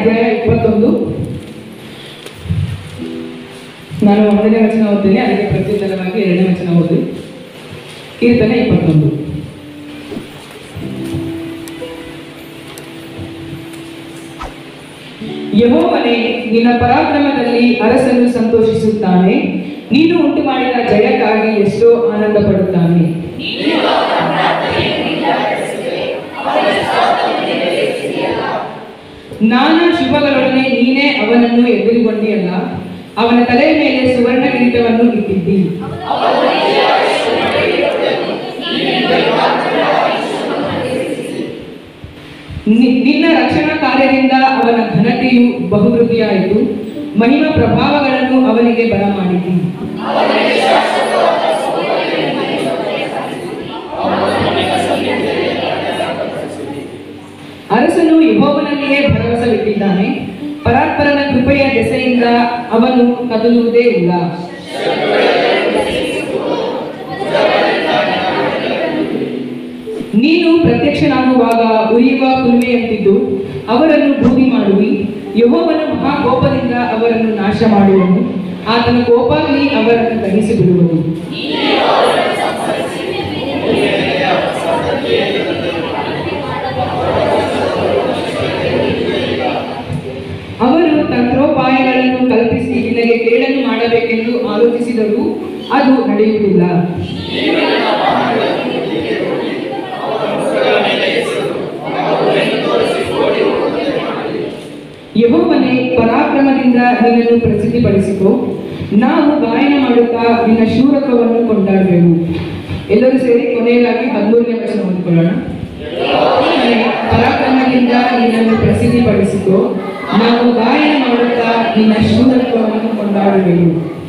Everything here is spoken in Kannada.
ಅಧ್ಯಾಯ ಇಪ್ಪತ್ತೊಂದು ನಾನು ಒಂದನೇ ವಚನ ಓದ್ತೇನೆ ಅದಕ್ಕೆ ಪ್ರತ್ಯುತ್ತರವಾಗಿ ಎರಡನೇ ವಚನ ಓದಿ ಕೀರ್ತನೆ ಇಪ್ಪತ್ತೊಂದು ಯಹೋವನೇ ನಿನ್ನ ಪರಾಕ್ರಮದಲ್ಲಿ ಅರಸನು ಸಂತೋಷಿಸುತ್ತಾನೆ ನೀನು ಉಂಟು ಮಾಡಿದ ಜಯಕ್ಕಾಗಿ ಎಷ್ಟೋ ಆನಂದ ಪಡುತ್ತಾನೆ ನಾನಾ ಶುಭಗಳೊಡನೆ ನೀನೇ ಅವನನ್ನು ಎದುರುಗೊಂಡಿಯಲ್ಲ ಅವನ ತಲೆಯ ಮೇಲೆ ಸುವರ್ಣ ಕಿರೀಟವನ್ನು ಇಟ್ಟಿದ್ದಿ ನಿ- ನಿನ್ನ ರಕ್ಷಣಾ ಕಾರ್ಯದಿಂದ ಅವನ ಘನತೆಯು ಬಹುವೃದ್ಧಿಯಾಯಿತು ಮಹಿಮಾ ಪ್ರಭಾವಗಳನ್ನು ಅವನಿಗೆ ಬರಮಾಡಿದಿ ಅರಸನು ಯಹೋವನಲ್ಲಿಯೇ ಭರವಸವಿಟ್ಟಿದ್ದಾನೆ ಪರಾತ್ಪರನ ಕೃಪೆಯ ದೆಸೆಯಿಂದ ಅವನು ಕದಲುವುದೇ ಇಲ್ಲ ನೀನು ಪ್ರತ್ಯಕ್ಷನಾಗುವಾಗ ಉರಿಯುವ ಕುಲ್ಮೆಯಂತಿದ್ದು ಅವರನ್ನು ಬೂದಿ ಮಾಡುವಿ ಯಹೋವನು ಮಹಾಕೋಪದಿಂದ ಅವರನ್ನು ನಾಶ ಮಾಡುವನು ಆತನ ಕೋಪಾಗ್ನಿ ಅವರನ್ನು ದಹಿಸಿ ಬಿಡುವುದು ಅವರು ತಂತ್ರೋಪಾಯಗಳನ್ನು ಕಲ್ಪಿಸಿ ನಿನಗೆ ಕೇಳನ್ನು ಮಾಡಬೇಕೆಂದು ಆಲೋಚಿಸಿದರೂ ಅದು ನಡೆಯುವುದಿಲ್ಲ ಯಹೋವನೇ ಪರಾಕ್ರಮದಿಂದ ನಿನ್ನನ್ನು ಪ್ರಸಿದ್ಧಿಪಡಿಸಿಕೊ ನಾವು ಗಾಯನ ಮಾಡುತ್ತಾ ನಿನ್ನ ಶೂರತ್ವವನ್ನು ಕೊಂಡಾಡಬೇಕು ಎಲ್ಲರೂ ಸೇರಿ ಕೊನೆಯದಾಗಿ ಹದಿಮೂರನೇ ವಚನ ಓದಿಕೊಳ್ಳೋಣ ಯೆಹೋವನೇ, ಪರಾಕ್ರಮದಿಂದ ನಿನ್ನನ್ನು ಪ್ರಸಿದ್ಧಿಪಡಿಸಿಕೊ ನಾವು ಗಾಯನ ಮಾಡುತ್ತಾ ನಿನ್ನ ಶೂರತ್ವವನ್ನು ಕೊಂಡಾಡಬೇಕು